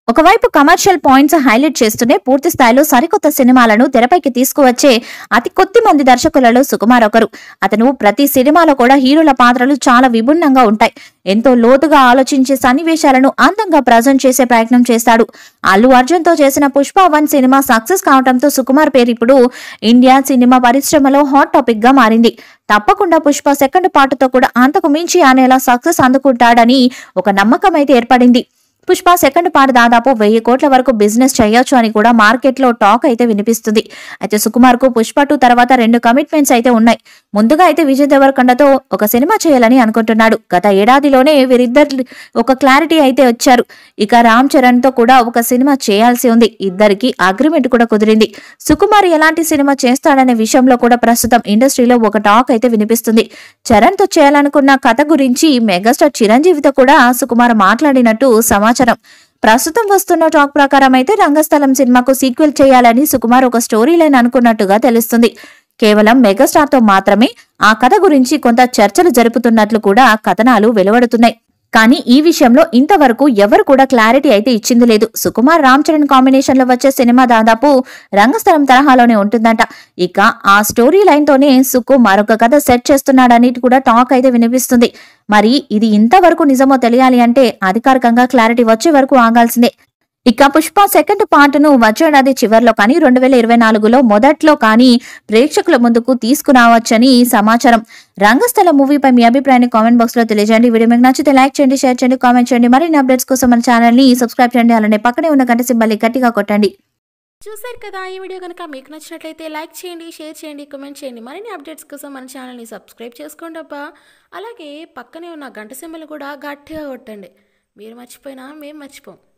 ఒకవైపు commercial points highlight చేస్తూనే పూర్తి స్థాయిలో సరికొత్త సినిమాలను తెరపైకి తీసుకువచ్చే అతి కొద్ది మంది దర్శకులలో సుకుమార్ ఒకరు అతను ప్రతి సినిమాలో కూడా హీరోల పాత్రలు చాలా విభిన్నంగా ఉంటాయి ఎంతో లోతుగా ఆలోచించే సన్నివేశాలను అందంగా ప్రజెంట్ చేసే ప్రయత్నం చేస్తాడు అల్లు అర్జున్ తో చేసిన పుష్ప వన్ సినిమా సక్సెస్ కావడంతో సుకుమార్ పేరు ఇప్పుడు ఇండియా సినిమా పరిశ్రమలో హాట్ టాపిక్ గా మారింది తప్పకుండా పుష్ప సెకండ్ పార్ట్ తో కూడా అంతకు మించి అనేలా సక్సెస్ అందుకుంటాడని ఒక నమ్మకం అయితే ఏర్పడింది పుష్ప సెకండ్ పార్ట్ దాదాపు వెయ్యి కోట్ల వరకు బిజినెస్ చేయొచ్చు అని కూడా మార్కెట్లో టాక్ అయితే వినిపిస్తుంది అయితే సుకుమార్ కు పుష్ప టూ తర్వాత రెండు కమిట్మెంట్స్ అయితే ఉన్నాయి ముందుగా అయితే విజయ్ దేవరకొండతో ఒక సినిమా చేయాలని అనుకుంటున్నాడు గత ఏడాదిలోనే వీరిద్దరు ఒక క్లారిటీ అయితే వచ్చారు ఇక రామ్ చరణ్ తో కూడా ఒక సినిమా చేయాల్సి ఉంది ఇద్దరికి అగ్రిమెంట్ కూడా కుదిరింది సుకుమార్ ఎలాంటి సినిమా చేస్తాడనే విషయంలో కూడా ప్రస్తుతం ఇండస్ట్రీలో ఒక టాక్ అయితే వినిపిస్తుంది చరణ్ తో చేయాలనుకున్న కథ గురించి మెగాస్టార్ చిరంజీవితో కూడా సుకుమార్ మాట్లాడినట్టు సమాచారం ప్రస్తుతం వస్తున్న టాక్ ప్రకారం అయితే రంగస్థలం సినిమాకు సీక్వెల్ చేయాలని సుకుమార్ ఒక స్టోరీ లైన్ అనుకున్నట్టుగా తెలుస్తుంది కేవలం మెగాస్టార్ తో మాత్రమే ఆ కథ గురించి కొంత చర్చలు జరుపుతున్నట్లు కూడా కథనాలు వెలువడుతున్నాయి కానీ ఈ విషయంలో ఇంతవరకు ఎవరు కూడా క్లారిటీ అయితే ఇచ్చింది లేదు సుకుమార్ రామ్ చరణ్ కాంబినేషన్ లో వచ్చే సినిమా దాదాపు రంగస్థలం తరహాలోనే ఉంటుందంట ఇక ఆ స్టోరీ లైన్ తోనే సుకు మరొక కథ సెట్ చేస్తున్నాడని కూడా టాక్ అయితే వినిపిస్తుంది మరి ఇది ఇంతవరకు నిజమో తెలియాలి అంటే అధికారికంగా క్లారిటీ వచ్చే వరకు ఆగాల్సిందే ఇక పుష్ప సెకండ్ పార్ట్ ను వచ్చేడాది చివర్లో కానీ రెండు వేల ఇరవై నాలుగులో మొదట్లో కానీ ప్రేక్షకుల ముందుకు తీసుకురావచ్చని సమాచారం రంగస్థల మూవీపై మీ అభిప్రాయాన్ని కామెంట్ బాక్స్ లో తెలియజేయండి వీడియో మీకు నచ్చితే లైక్ చేయండి షేర్ చేయండి కామెంట్ చేయండి మరిన్ని అప్డేట్స్ కోసం మన ఛానల్ ని సబ్స్క్రైబ్ చేయండి అలానే పక్కనే ఉన్న గంట సింబల్ గట్టిగా కొట్టండి చూసారు కదా ఈ వీడియో కనుక మీకు నచ్చినట్లయితే లైక్ చేయండి షేర్ చేయండి కామెంట్ చేయండి మరిన్ని అప్డేట్స్ కోసం మన ఛానల్ని సబ్స్క్రైబ్ చేసుకోండి అబ్బా అలాగే పక్కనే ఉన్న గంట సింబల్ కూడా గట్టిగా కొట్టండి మీరు మర్చిపోయినా మేము మర్చిపోం